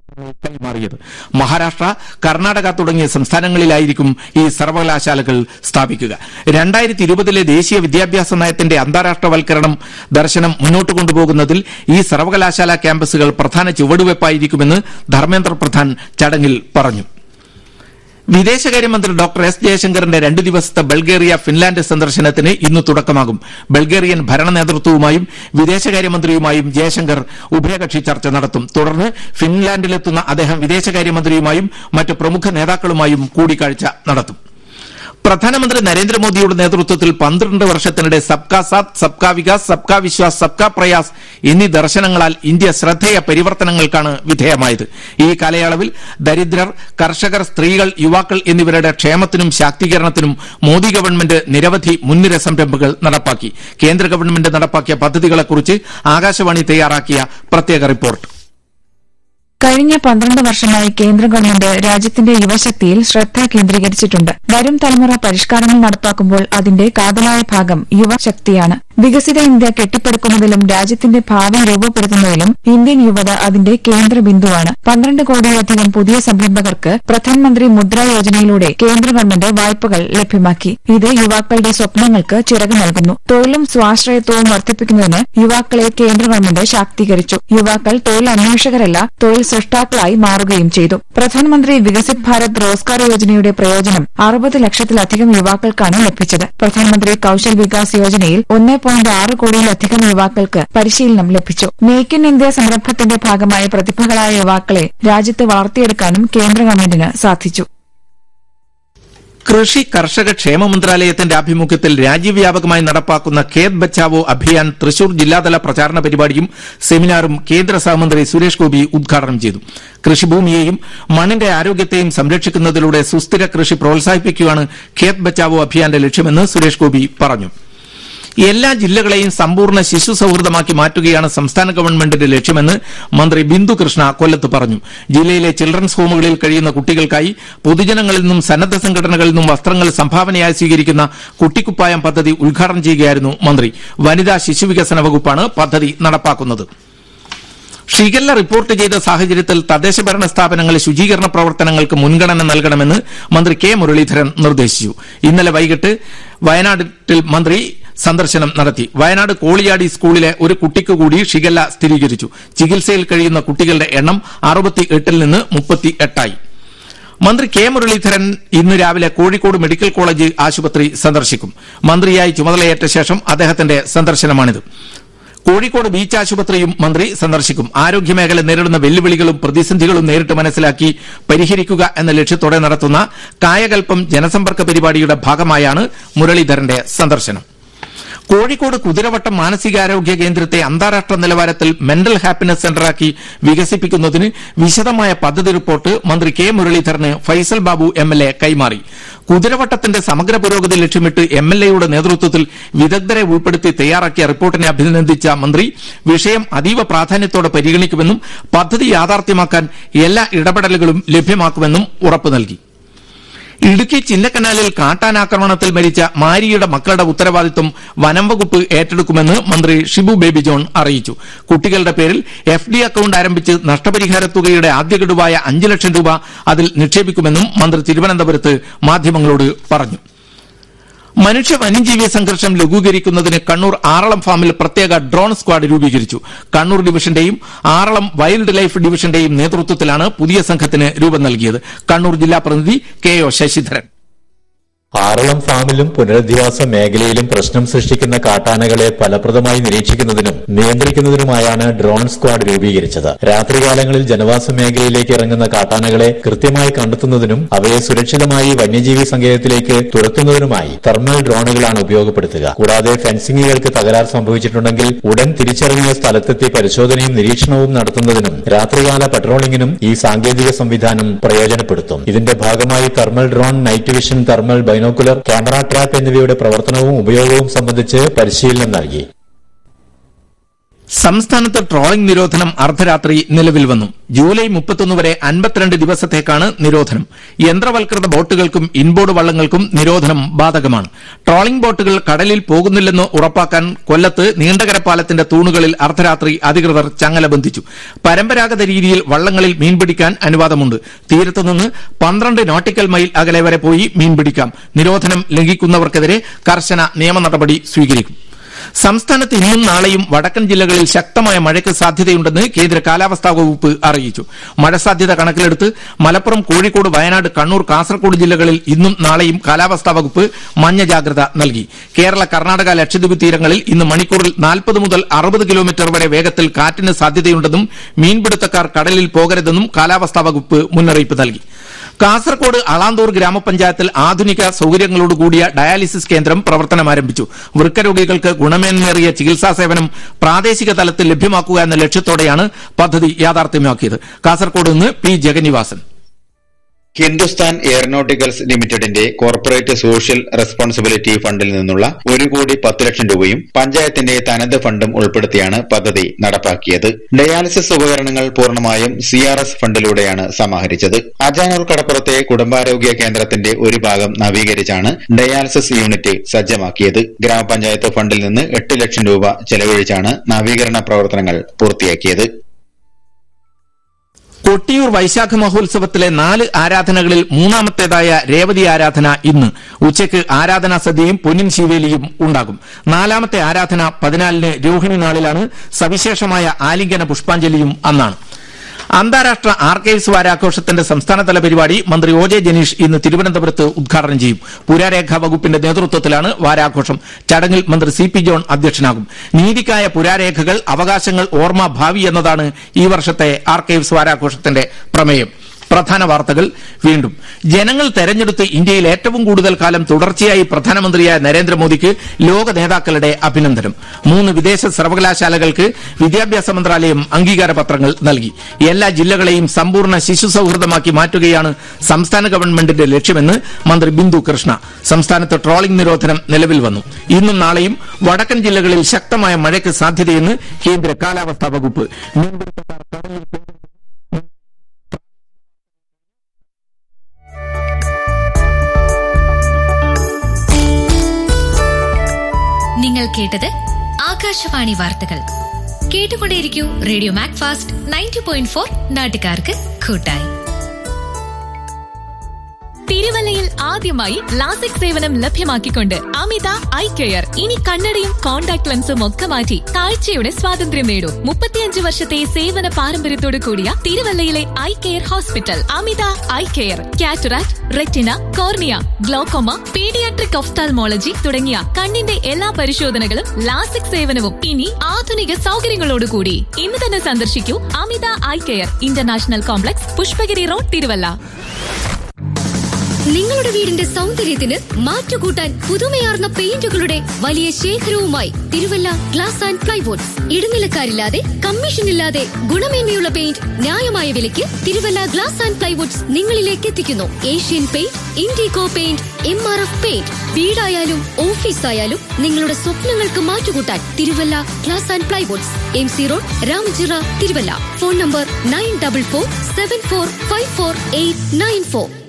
കൈമാറിയത് മഹാരാഷ്ട്ര കർണാടക തുടങ്ങിയ സംസ്ഥാനങ്ങളിലായിരിക്കും ഈ സർവകലാശാലകൾ സ്ഥാപിക്കുക രണ്ടായിരത്തി ഇരുപതിലെ ദേശീയ വിദ്യാഭ്യാസ നയത്തിന്റെ അന്താരാഷ്ട്രവൽക്കരണം ദർശനം മുന്നോട്ട് കൊണ്ടുപോകുന്നതിൽ ഈ സർവകലാശാല ക്യാമ്പസുകൾ പ്രധാന ചുവടുവയ്പായിരിക്കുമെന്ന് ധർമ്മേന്ദ്ര പ്രധാൻ ചടങ്ങിൽ പറഞ്ഞു വിദേശകാര്യമന്ത്രി ഡോക്ടർ എസ് ജയശങ്കറിന്റെ രണ്ടു ദിവസത്തെ ബൾഗേറിയ ഫിൻലാൻഡ് സന്ദർശനത്തിന് ഇന്ന് തുടക്കമാകും ബൾഗേറിയൻ ഭരണ നേതൃത്വവുമായും വിദേശകാര്യമന്ത്രിയുമായും ജയശങ്കർ ഉഭയകക്ഷി ചർച്ച നടത്തും തുടർന്ന് ഫിൻലാൻഡിലെത്തുന്ന അദ്ദേഹം വിദേശകാര്യമന്ത്രിയുമായും മറ്റ് പ്രമുഖ നേതാക്കളുമായും കൂടിക്കാഴ്ച നടത്തും പ്രധാനമന്ത്രി നരേന്ദ്രമോദിയുടെ നേതൃത്വത്തിൽ പന്ത്രണ്ട് വർഷത്തിനിടെ സബ്കാ സാത്ത് സബ്കാ വികാസ് സബ്കാ വിശ്വാസ് സബ്കാ പ്രയാസ് എന്നീ ദർശനങ്ങളാൽ ഇന്ത്യ ശ്രദ്ധേയ പരിവർത്തനങ്ങൾക്കാണ് വിധേയമായത് ഈ കാലയളവിൽ ദരിദ്രർ കർഷകർ സ്ത്രീകൾ യുവാക്കൾ എന്നിവരുടെ ക്ഷേമത്തിനും ശാക്തീകരണത്തിനും മോദി ഗവൺമെന്റ് നിരവധി മുൻനിര സംരംഭങ്ങൾ നടപ്പാക്കി കേന്ദ്ര ഗവൺമെന്റ് നടപ്പാക്കിയ പദ്ധതികളെക്കുറിച്ച് ആകാശവാണി തയ്യാറാക്കിയ പ്രത്യേക റിപ്പോർട്ട് കഴിഞ്ഞ പന്ത്രണ്ട് വർഷമായി കേന്ദ്ര ഗവൺമെന്റ് രാജ്യത്തിന്റെ യുവശക്തിയിൽ ശ്രദ്ധ കേന്ദ്രീകരിച്ചിട്ടുണ്ട് വരും തലമുറ പരിഷ്കാരങ്ങൾ നടപ്പാക്കുമ്പോൾ അതിന്റെ കാതലായ ഭാഗം യുവശക്തിയാണ് വികസിത ഇന്ത്യ കെട്ടിപ്പടുക്കുന്നതിലും രാജ്യത്തിന്റെ ഭാവി രൂപപ്പെടുത്തുന്നതിലും ഇന്ത്യൻ യുവത അതിന്റെ കേന്ദ്ര ബിന്ദുവാണ് പന്ത്രണ്ട് കോടിയിലധികം പുതിയ സംരംഭകർക്ക് പ്രധാനമന്ത്രി മുദ്ര യോജനയിലൂടെ കേന്ദ്ര ഗവൺമെന്റ് വായ്പകൾ ലഭ്യമാക്കി ഇത് യുവാക്കളുടെ സ്വപ്നങ്ങൾക്ക് ചിറക് നൽകുന്നു തൊഴിലും സ്വാശ്രയത്വവും വർദ്ധിപ്പിക്കുന്നതിന് യുവാക്കളെ കേന്ദ്ര ഗവൺമെന്റ് ശാക്തീകരിച്ചു യുവാക്കൾ തൊഴിൽ അന്വേഷകരല്ല തൊഴിൽ സൃഷ്ടാക്കളായി മാറുകയും ചെയ്തു പ്രധാനമന്ത്രി വികസിത് ഭാരത് റോസ്ഗാർ യോജനയുടെ പ്രയോജനം അറുപത് ലക്ഷത്തിലധികം യുവാക്കൾക്കാണ് ലഭിച്ചത് പ്രധാനമന്ത്രി കൌശൽ വികാസ് യോജനയിൽ ഒന്നേ പോയിന്റ് ആറ് കോടിയിലധികം യുവാക്കൾക്ക് പരിശീലനം ലഭിച്ചു മേക്ക് ഇൻ ഇന്ത്യ സംരംഭത്തിന്റെ ഭാഗമായ പ്രതിഭകളായ യുവാക്കളെ രാജ്യത്ത് വളർത്തിയെടുക്കാനും കേന്ദ്ര ഗവൺമെന്റിന് സാധിച്ചു കൃഷി കർഷക ക്ഷേമ മന്ത്രാലയത്തിന്റെ ആഭിമുഖ്യത്തിൽ രാജ്യവ്യാപകമായി നടപ്പാക്കുന്ന ഖേത് ബച്ചാവോ അഭിയാൻ തൃശൂർ ജില്ലാതല പ്രചാരണ പരിപാടിയും സെമിനാറും കേന്ദ്ര സഹമന്ത്രി സുരേഷ് ഗോപി ഉദ്ഘാടനം ചെയ്തു കൃഷിഭൂമിയെയും മണ്ണിന്റെ ആരോഗ്യത്തെയും സംരക്ഷിക്കുന്നതിലൂടെ സുസ്ഥിര കൃഷി പ്രോത്സാഹിപ്പിക്കുകയാണ് ഖേത് ബച്ചാവോ അഭിയാന്റെ ലക്ഷ്യമെന്ന് സുരേഷ് ഗോപി പറഞ്ഞു എല്ലാ ജില്ലകളെയും സമ്പൂർണ്ണ ശിശു സൌഹൃദമാക്കി മാറ്റുകയാണ് സംസ്ഥാന ഗവൺമെന്റിന്റെ ലക്ഷ്യമെന്ന് മന്ത്രി ബിന്ദു കൃഷ്ണ കൊല്ലത്ത് പറഞ്ഞു ജില്ലയിലെ ചിൽഡ്രൻസ് ഹോമുകളിൽ കഴിയുന്ന കുട്ടികൾക്കായി പൊതുജനങ്ങളിൽ നിന്നും സന്നദ്ധ സംഘടനകളിൽ നിന്നും വസ്ത്രങ്ങൾ സംഭാവനയായി സ്വീകരിക്കുന്ന കുട്ടിക്കുപ്പായം പദ്ധതി ഉദ്ഘാടനം ചെയ്യുകയായിരുന്നു മന്ത്രി വനിതാ ശിശുവികസന വകുപ്പാണ് പദ്ധതി നടപ്പാക്കുന്നത് ഷിഗല്ല റിപ്പോർട്ട് ചെയ്ത സാഹചര്യത്തിൽ തദ്ദേശഭരണ സ്ഥാപനങ്ങൾ ശുചീകരണ പ്രവർത്തനങ്ങൾക്ക് മുൻഗണന നൽകണമെന്ന് മന്ത്രി കെ മുരളീധരൻ നിർദ്ദേശിച്ചു ഇന്നലെ വൈകിട്ട് വയനാട്ടിൽ മന്ത്രി സന്ദർശനം നടത്തി വയനാട് കോളിയാടി സ്കൂളിലെ ഒരു കുട്ടിക്ക് കൂടി ഷിഗല്ല സ്ഥിരീകരിച്ചു ചികിത്സയിൽ കഴിയുന്ന കുട്ടികളുടെ എണ്ണം അറുപത്തി എട്ടിൽ നിന്ന് മുപ്പത്തി എട്ടായി മന്ത്രി കെ മുരളീധരൻ ഇന്ന് രാവിലെ കോഴിക്കോട് മെഡിക്കൽ കോളേജ് ആശുപത്രി സന്ദർശിക്കും മന്ത്രിയായി ചുമതലയേറ്റ ശേഷം അദ്ദേഹത്തിന്റെ സന്ദർശനമാണിത് കോഴിക്കോട് ബീച്ച് ആശുപത്രിയും മന്ത്രി സന്ദർശിക്കും ആരോഗ്യമേഖല നേരിടുന്ന വെല്ലുവിളികളും പ്രതിസന്ധികളും നേരിട്ട് മനസ്സിലാക്കി പരിഹരിക്കുക എന്ന ലക്ഷ്യത്തോടെ നടത്തുന്ന കായകൽപ്പം ജനസമ്പർക്ക പരിപാടിയുടെ ഭാഗമായാണ് മുരളീധരന്റെ സന്ദർശനം കോഴിക്കോട് കുതിരവട്ടം മാനസികാരോഗ്യ കേന്ദ്രത്തെ അന്താരാഷ്ട്ര നിലവാരത്തിൽ മെന്റൽ ഹാപ്പിനെസ് സെന്ററാക്കി വികസിപ്പിക്കുന്നതിന് വിശദമായ പദ്ധതി റിപ്പോർട്ട് മന്ത്രി കെ മുരളീധരന് Faisal Babu M L A കൈമാറി കുതിരവട്ടത്തിന്റെ സമഗ്ര പുരോഗതി ലക്ഷ്യമിട്ട് എം എൽ എയുടെ നേതൃത്വത്തിൽ വിദഗ്ധരെ ഉൾപ്പെടുത്തി തയ്യാറാക്കിയ റിപ്പോർട്ടിനെ അഭിനന്ദിച്ച മന്ത്രി വിഷയം അതീവ പ്രാധാന്യത്തോടെ പരിഗണിക്കുമെന്നും പദ്ധതി യാഥാർത്ഥ്യമാക്കാൻ എല്ലാ ഇടപെടലുകളും ലഭ്യമാക്കുമെന്നും ഉറപ്പു നൽകി ഇടുക്കി ചിന്നക്കനാലിൽ കാട്ടാനാക്രമണത്തിൽ മരിച്ച മാരിയുടെ മക്കളുടെ ഉത്തരവാദിത്വം വനം വകുപ്പ് ഏറ്റെടുക്കുമെന്ന് മന്ത്രി ഷിബു ബേബി ജോൺ അറിയിച്ചു കുട്ടികളുടെ പേരിൽ എഫ് ഡി അക്കൌണ്ട് ആരംഭിച്ച് നഷ്ടപരിഹാര തുകയുടെ ആദ്യ ഗഡുവായ അഞ്ച് ലക്ഷം രൂപ അതിൽ നിക്ഷേപിക്കുമെന്നും മന്ത്രി തിരുവനന്തപുരത്ത് മാധ്യമങ്ങളോട് പറഞ്ഞു മനുഷ്യ വന്യജീവി സംഘർഷം ലഘൂകരിക്കുന്നതിന് കണ്ണൂർ ആറളം ഫാമിൽ പ്രത്യേക ഡ്രോൺ സ്ക്വാഡ് രൂപീകരിച്ചു കണ്ണൂർ ഡിവിഷന്റെയും ആറളം വൈൽഡ് ലൈഫ് ഡിവിഷന്റെയും നേതൃത്വത്തിലാണ് പുതിയ സംഘത്തിന് രൂപം നൽകിയത് കണ്ണൂർ ജില്ലാ പ്രതിനിധി കെ ഒ ശശിധരൻ ആറളം ഫാമിലും പുനരധിവാസ മേഖലയിലും പ്രശ്നം സൃഷ്ടിക്കുന്ന കാട്ടാനകളെ ഫലപ്രദമായി നിരീക്ഷിക്കുന്നതിനും നിയന്ത്രിക്കുന്നതിനുമായാണ് ഡ്രോൺ സ്ക്വാഡ് രൂപീകരിച്ചത് രാത്രികാലങ്ങളിൽ ജനവാസ മേഖലയിലേക്ക് ഇറങ്ങുന്ന കാട്ടാനകളെ കൃത്യമായി കണ്ടെത്തുന്നതിനും അവയെ സുരക്ഷിതമായി വന്യജീവി സങ്കേതത്തിലേക്ക് തുരത്തുന്നതിനുമായി തെർമൽ ഡ്രോണുകളാണ് ഉപയോഗപ്പെടുത്തുക കൂടാതെ ഫെൻസിംഗുകൾക്ക് തകരാർ സംഭവിച്ചിട്ടുണ്ടെങ്കിൽ ഉടൻ തിരിച്ചറിഞ്ഞ സ്ഥലത്തെത്തി പരിശോധനയും നിരീക്ഷണവും നടത്തുന്നതിനും രാത്രികാല പട്രോളിംഗിനും ഈ സാങ്കേതിക സംവിധാനം പ്രയോജനപ്പെടുത്തും ഇതിന്റെ ഭാഗമായി thermal drone night vision thermal binocular camera trap എന്നിവയുടെ പ്രവർത്തനവും ഉപയോഗവും സംബന്ധിച്ച് പരിശീലനം നൽകി സംസ്ഥാനത്ത് ട്രോളിംഗ് നിരോധനം അർദ്ധരാത്രി നിലവിൽ വന്നു ജൂലൈ മുപ്പത്തൊന്ന് വരെ അൻപത്തിരണ്ട് ദിവസത്തേക്കാണ് നിരോധനം യന്ത്രവൽകൃത ബോട്ടുകൾക്കും ഇൻബോർഡ് വള്ളങ്ങൾക്കും നിരോധനം ബാധകമാണ് ട്രോളിംഗ് ബോട്ടുകൾ കടലിൽ പോകുന്നില്ലെന്ന് ഉറപ്പാക്കാൻ കൊല്ലത്ത് നീണ്ടകര പാലത്തിന്റെ തൂണുകളിൽ അർദ്ധരാത്രി അധികൃതർ ചങ്ങല ബന്ധിച്ചു പരമ്പരാഗത രീതിയിൽ വള്ളങ്ങളിൽ മീൻപിടിക്കാൻ അനുവാദമുണ്ട് തീരത്തുനിന്ന് പന്ത്രണ്ട് നോട്ടിക്കൽ മൈൽ അകലെ വരെ പോയി മീൻപിടിക്കാം നിരോധനം ലംഘിക്കുന്നവർക്കെതിരെ കർശന നിയമ നടപടി സ്വീകരിക്കും സംസ്ഥാനത്ത് ഇന്നും നാളെയും വടക്കൻ ജില്ലകളിൽ ശക്തമായ മഴയ്ക്ക് സാധ്യതയുണ്ടെന്ന് കേന്ദ്ര കാലാവസ്ഥാ വകുപ്പ് അറിയിച്ചു മഴ സാധ്യത കണക്കിലെടുത്ത് മലപ്പുറം കോഴിക്കോട് വയനാട് കണ്ണൂർ കാസർഗോഡ് ജില്ലകളിൽ ഇന്നും നാളെയും കാലാവസ്ഥാ വകുപ്പ് മഞ്ഞ ജാഗ്രത നൽകി കേരള കർണാടക ലക്ഷദ്വീപ് തീരങ്ങളിൽ ഇന്ന് മണിക്കൂറിൽ നാൽപ്പത് മുതൽ അറുപത് കിലോമീറ്റർ വരെ വേഗത്തിൽ കാറ്റിന് സാധ്യതയുണ്ടെന്നും മീൻപിടുത്തക്കാർ കടലിൽ പോകരുതെന്നും കാലാവസ്ഥാ വകുപ്പ് മുന്നറിയിപ്പ് നൽകി കാസർകോട് അളാന്തൂർ ഗ്രാമപഞ്ചായത്തിൽ ആധുനിക സൌകര്യങ്ങളോടുകൂടിയ ഡയാലിസിസ് കേന്ദ്രം പ്രവർത്തനം ആരംഭിച്ചു വൃക്കരോഗികൾക്ക് ഗുണമേന്മേറിയ ചികിത്സാ സേവനം പ്രാദേശിക തലത്തിൽ ലഭ്യമാക്കുക എന്ന ലക്ഷ്യത്തോടെയാണ് പദ്ധതി യാഥാർത്ഥ്യമാക്കിയത് കാസർകോട് നിന്ന് പി ജഗന്നിവാസൻ ഹിന്ദുസ്ഥാൻ എയറോനോട്ടിക്കൽസ് ലിമിറ്റഡിന്റെ കോർപ്പറേറ്റ് സോഷ്യൽ റെസ്പോൺസിബിലിറ്റി ഫണ്ടിൽ നിന്നുള്ള ഒരു കോടി പത്ത് ലക്ഷം രൂപയും പഞ്ചായത്തിന്റെ തനത് ഫണ്ടും ഉൾപ്പെടുത്തിയാണ് പദ്ധതി നടപ്പാക്കിയത് ഡയാലിസിസ് ഉപകരണങ്ങൾ പൂർണ്ണമായും സി ആർ എസ് ഫണ്ടിലൂടെയാണ് സമാഹരിച്ചത് അജാനൂർ കടപ്പുറത്തെ കുടുംബാരോഗ്യ കേന്ദ്രത്തിന്റെ ഒരു ഭാഗം നവീകരിച്ചാണ് ഡയാലിസിസ് യൂണിറ്റ് സജ്ജമാക്കിയത് ഗ്രാമപഞ്ചായത്ത് ഫണ്ടിൽ നിന്ന് എട്ട് ലക്ഷം രൂപ ചെലവഴിച്ചാണ് നവീകരണ പ്രവർത്തനങ്ങൾ പൂർത്തിയാക്കിയത് കൊട്ടിയൂർ വൈശാഖ മഹോത്സവത്തിലെ നാല് ആരാധനകളിൽ മൂന്നാമത്തേതായ രേവതി ആരാധന ഇന്ന് ഉച്ചയ്ക്ക് ആരാധനാ സദ്യയും പൊന്നിൻ ശിവേലിയും ഉണ്ടാകും നാലാമത്തെ ആരാധന പതിനാലിന് രോഹിണി നാളിലാണ് സവിശേഷമായ ആലിംഗന പുഷ്പാഞ്ജലിയും അന്നാണ് അന്താരാഷ്ട്ര ആർക്കൈവ്സ് വാരാഘോഷത്തിന്റെ സംസ്ഥാനതല പരിപാടി മന്ത്രി ഒ ജെ ജനീഷ് ഇന്ന് തിരുവനന്തപുരത്ത് ഉദ്ഘാടനം ചെയ്യും പുരാരേഖാ വകുപ്പിന്റെ നേതൃത്വത്തിലാണ് വാരാഘോഷം ചടങ്ങിൽ മന്ത്രി സി പി ജോൺ അധ്യക്ഷനാകും നീതിക്കായ പുരാരേഖകൾ അവകാശങ്ങൾ ഓർമ്മ ഭാവി എന്നതാണ് ഈ വർഷത്തെ ആർക്കൈവ്സ് വാരാഘോഷത്തിന്റെ പ്രമേയം പ്രധാന വാർത്തകൾ വീണ്ടും ജനങ്ങൾ തെരഞ്ഞെടുത്ത് ഇന്ത്യയിൽ ഏറ്റവും കൂടുതൽ കാലം തുടർച്ചയായി പ്രധാനമന്ത്രിയായ നരേന്ദ്രമോദിക്ക് ലോക നേതാക്കളുടെ അഭിനന്ദനം മൂന്ന് വിദേശ സർവകലാശാലകൾക്ക് വിദ്യാഭ്യാസ മന്ത്രാലയം അംഗീകാര പത്രങ്ങൾ നൽകി എല്ലാ ജില്ലകളെയും സമ്പൂർണ്ണ ശിശു സൌഹൃദമാക്കി മാറ്റുകയാണ് സംസ്ഥാന ഗവൺമെന്റിന്റെ ലക്ഷ്യമെന്ന് മന്ത്രി ബിന്ദു കൃഷ്ണ സംസ്ഥാനത്ത് ട്രോളിംഗ് നിരോധനം നിലവിൽ വന്നു ഇന്നും നാളെയും വടക്കൻ ജില്ലകളിൽ ശക്തമായ മഴയ്ക്ക് സാധ്യതയെന്ന് കേന്ദ്ര കാലാവസ്ഥാ വകുപ്പ് മീൻപിടുത്തക്കാർ കടലിൽ പോകുന്നത് നിങ്ങൾ കേട്ടത് ആകാശവാണി വാർത്തകൾ കേട്ടുകൊണ്ടേയിരിക്കൂ radio Mac Fast ninety point four നാട്ടുകാർക്ക് കൂട്ടായി തിരുവല്ലയിൽ ആദ്യമായി ലാസിക് സേവനം ലഭ്യമാക്കിക്കൊണ്ട് അമിത ഐ കെയർ ഇനി കണ്ണടയും കോൺടാക്ട് ലെൻസും ഒക്കെ മാറ്റി കാഴ്ചയുടെ സ്വാതന്ത്ര്യം നേടൂ മുപ്പത്തിയഞ്ച് വർഷത്തെ സേവന പാരമ്പര്യത്തോട് കൂടിയ തിരുവല്ലയിലെ eye care hospital Amitha eye care cataract retina cornea glaucoma paediatric ophthalmology തുടങ്ങിയ കണ്ണിന്റെ എല്ലാ പരിശോധനകളും ലാസിക് സേവനവും ഇനി ആധുനിക സൗകര്യങ്ങളോടുകൂടി ഇന്ന് തന്നെ സന്ദർശിക്കൂ Amitha eye care international complex Pushpagiri road Thiruvalla നിങ്ങളുടെ വീടിന്റെ സൗന്ദര്യത്തിന് മാറ്റുകൂട്ടാൻ പുതുമയാർന്ന പെയിന്റുകളുടെ വലിയ ശേഖരവുമായി തിരുവല്ല ഗ്ലാസ് ആൻഡ് പ്ലൈവുഡ്സ് ഇടനിലക്കാരില്ലാതെ കമ്മീഷനില്ലാതെ ഗുണമേന്മയുള്ള പെയിന്റ് ന്യായമായ വിലയ്ക്ക് തിരുവല്ല ഗ്ലാസ് ആൻഡ് പ്ലൈവുഡ്സ് നിങ്ങളിലേക്ക് എത്തിക്കുന്നു Asian paint Indigo paint M R F paint വീടായാലും ഓഫീസായാലും നിങ്ങളുടെ സ്വപ്നങ്ങൾക്ക് മാറ്റുകൂട്ടാൻ Thiruvalla glass and plywoods M C road Ramachira Thiruvalla phone number nine double four seven four five four eight nine four